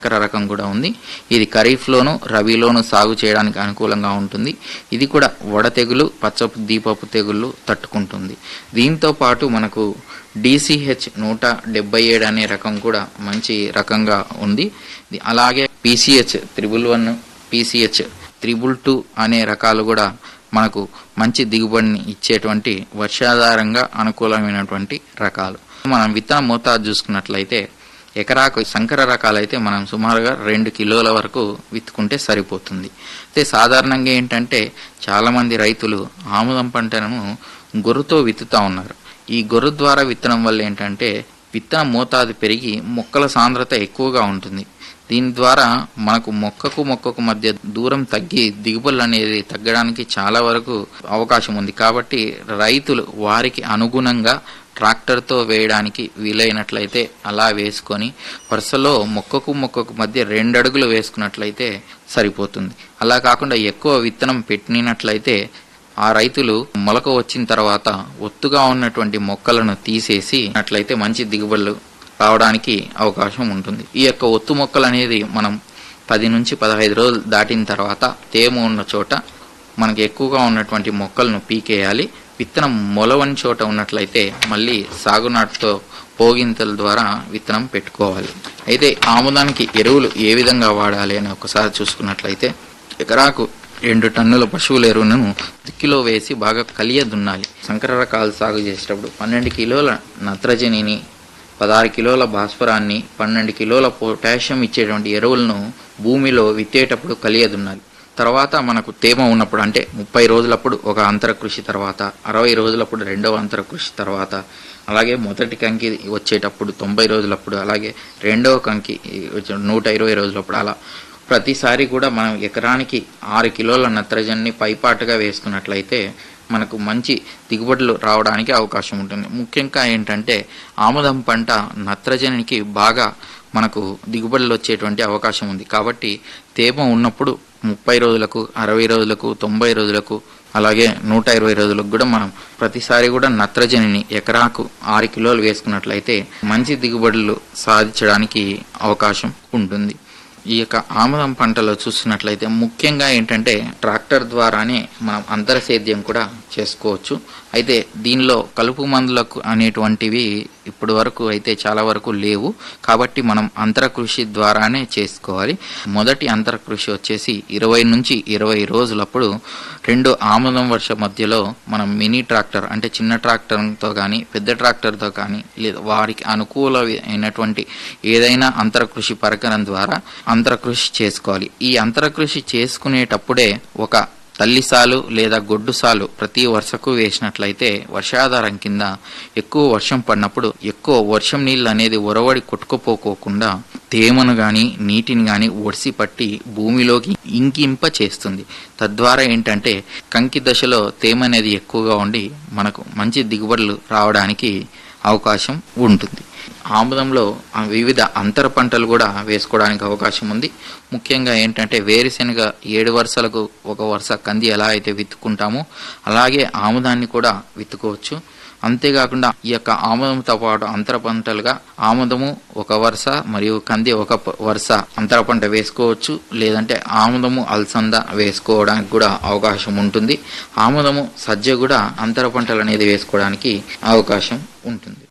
చక్కెర రకం కూడా ఉంది ఇది ఖరీఫ్లోను రబీలోను సాగు చేయడానికి అనుకూలంగా ఉంటుంది ఇది కూడా వడ తెగులు పచ్చపు దీపపు తెగుళ్ళు తట్టుకుంటుంది దీంతో పాటు మనకు డిసిహెచ్ నూట డెబ్బై ఏడు అనే రకం కూడా మంచి రకంగా ఉంది ఇది అలాగే PCH triple one PCH triple two అనే రకాలు కూడా మనకు మంచి దిగుబడిని ఇచ్చేటువంటి వర్షాధారంగా అనుకూలమైనటువంటి రకాలు మనం విత్తన మోతాదు చూసుకున్నట్లయితే ఎకరాకు సంకర రకాలైతే మనం సుమారుగా రెండు కిలోల వరకు విత్తుకుంటే సరిపోతుంది అయితే సాధారణంగా ఏంటంటే చాలామంది రైతులు ఆముదం పంటను గొర్రుతో విత్తుతా ఉన్నారు ఈ గొర్రు ద్వారా విత్తనం వల్ల ఏంటంటే విత్తన మోతాదు పెరిగి మొక్కల సాంద్రత ఎక్కువగా ఉంటుంది దీని ద్వారా మనకు మొక్కకు మొక్కకు మధ్య దూరం తగ్గి దిగుబడులు అనేది తగ్గడానికి చాలా వరకు అవకాశం ఉంది కాబట్టి రైతులు వారికి అనుగుణంగా ట్రాక్టర్తో వేయడానికి వీలైనట్లయితే అలా వేసుకొని వరుసలో మొక్కకు మొక్కకు మధ్య రెండు అడుగులు వేసుకున్నట్లయితే సరిపోతుంది అలా కాకుండా ఎక్కువ విత్తనం పెట్టినట్లయితే ఆ రైతులు మొలక వచ్చిన తర్వాత ఒత్తుగా ఉన్నటువంటి మొక్కలను తీసేసి అట్లయితే మంచి దిగుబడులు రావడానికి అవకాశం ఉంటుంది ఈ యొక్క ఒత్తు మొక్కలు అనేది మనం పది నుంచి పదహైదు రోజులు దాటిన తర్వాత తేమ ఉన్న చోట మనకి ఎక్కువగా ఉన్నటువంటి మొక్కలను పీకేయాలి విత్తనం మొలవని చోట ఉన్నట్లయితే మళ్ళీ సాగునాటుతో పోగింతల ద్వారా విత్తనం పెట్టుకోవాలి అయితే ఆముదానికి ఎరువులు ఏ విధంగా వాడాలి అని ఒకసారి చూసుకున్నట్లయితే ఎకరాకు రెండు టన్నుల పశువుల ఎరువును దిక్కిలో వేసి బాగా కలియ దున్నాలి సంకర రకాలు సాగు చేసేటప్పుడు పన్నెండు కిలోల నత్రజనిని పదహారు కిలోల భాస్వరాన్ని పన్నెండు కిలోల పొటాషియం ఇచ్చేటువంటి ఎరువులను భూమిలో విత్తేటప్పుడు కలియదున్నాలి తర్వాత మనకు తేమ ఉన్నప్పుడు అంటే ముప్పై రోజులప్పుడు ఒక అంతర కృషి తర్వాత అరవై రోజులప్పుడు రెండవ అంతర కృషి తర్వాత అలాగే మొదటి కంకి వచ్చేటప్పుడు తొంభై రోజులప్పుడు అలాగే రెండవ కంకి వచ్చే నూట ఇరవై రోజులప్పుడు అలా ప్రతిసారి కూడా మనం ఎకరానికి ఆరు కిలోల నత్రజనిని పైపాటుగా వేసుకున్నట్లయితే మనకు మంచి దిగుబడులు రావడానికి అవకాశం ఉంటుంది ముఖ్యంగా ఏంటంటే ఆముదం పంట నత్రజనికి బాగా మనకు దిగుబడులు వచ్చేటువంటి అవకాశం ఉంది కాబట్టి తేమ ఉన్నప్పుడు ముప్పై రోజులకు అరవై రోజులకు తొంభై రోజులకు అలాగే నూట ఇరవై రోజులకు కూడా మనం ప్రతిసారి కూడా నత్రజనిని ఎకరాకు ఆరు కిలోలు వేసుకున్నట్లయితే మంచి దిగుబడులు సాధించడానికి అవకాశం ఉంటుంది ఈ యొక్క ఆముదం పంటలో చూసినట్లయితే ముఖ్యంగా ఏంటంటే ట్రాక్టర్ ద్వారానే మనం అంతర సేద్యం కూడా చేసుకోవచ్చు అయితే దీనిలో కలుపు మందులకు అనేటువంటివి ఇప్పటి వరకు అయితే చాలా వరకు లేవు కాబట్టి మనం అంతర కృషి ద్వారానే చేసుకోవాలి మొదటి అంతర కృషి వచ్చేసి ఇరవై నుంచి ఇరవై రోజులప్పుడు రెండు ఆముదం వర్ష మధ్యలో మనం మినీ ట్రాక్టర్ అంటే చిన్న ట్రాక్టర్తో కానీ పెద్ద ట్రాక్టర్తో కానీ లేదా వారికి అనుకూలమైనటువంటి ఏదైనా అంతర కృషి పరికరం ద్వారా అంతర కృషి చేసుకోవాలి ఈ అంతర కృషి చేసుకునేటప్పుడే ఒక తల్లిసాలు లేదా గొడ్డుసాలు ప్రతి వర్షకు వేసినట్లయితే వర్షాధారం కింద ఎక్కువ వర్షం పడినప్పుడు ఎక్కువ వర్షం నీళ్ళు అనేది ఒరవడి కొట్టుకుపోకోకుండా తేమను గాని నీటిని గాని ఒడిసి పట్టి భూమిలోకి ఇంకింప చేస్తుంది తద్వారా ఏంటంటే కంకి దశలో తేమ అనేది ఎక్కువగా ఉండి మనకు మంచి దిగుబడులు రావడానికి అవకాశం ఉంటుంది ఆముదంలో ఆ వివిధ అంతర పంటలు కూడా వేసుకోవడానికి అవకాశం ఉంది ముఖ్యంగా ఏంటంటే వేరుశెనగ ఏడు వరుసలకు ఒక వరుస కంది ఎలా అయితే విత్తుకుంటామో అలాగే ఆముదాన్ని కూడా విత్తుకోవచ్చు అంతేకాకుండా ఈ యొక్క ఆముదంతో పాటు అంతర పంటలుగా ఆముదము ఒక వరుస మరియు కంది ఒక ప- వరుస అంతర పంట వేసుకోవచ్చు లేదంటే ఆముదము అలసంద వేసుకోవడానికి కూడా అవకాశం ఉంటుంది ఆముదము సజ్జ కూడా అంతర పంటలు అనేది వేసుకోవడానికి అవకాశం ఉంటుంది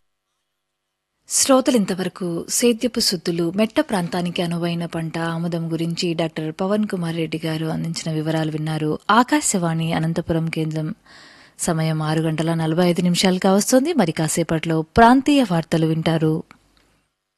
శ్రోతలు ఇంతవరకు సేద్యపు సుద్దులు మెట్ట ప్రాంతానికి అనువైన పంట ఆముదం గురించి డాక్టర్ పవన్ కుమార్ రెడ్డి గారు అందించిన వివరాలు విన్నారు ఆకాశవాణి అనంతపురం కేంద్రం సమయం ఆరు గంటల నలభై ఐదు నిమిషాలుగా వస్తుంది మరి కాసేపట్లో ప్రాంతీయ వార్తలు వింటారు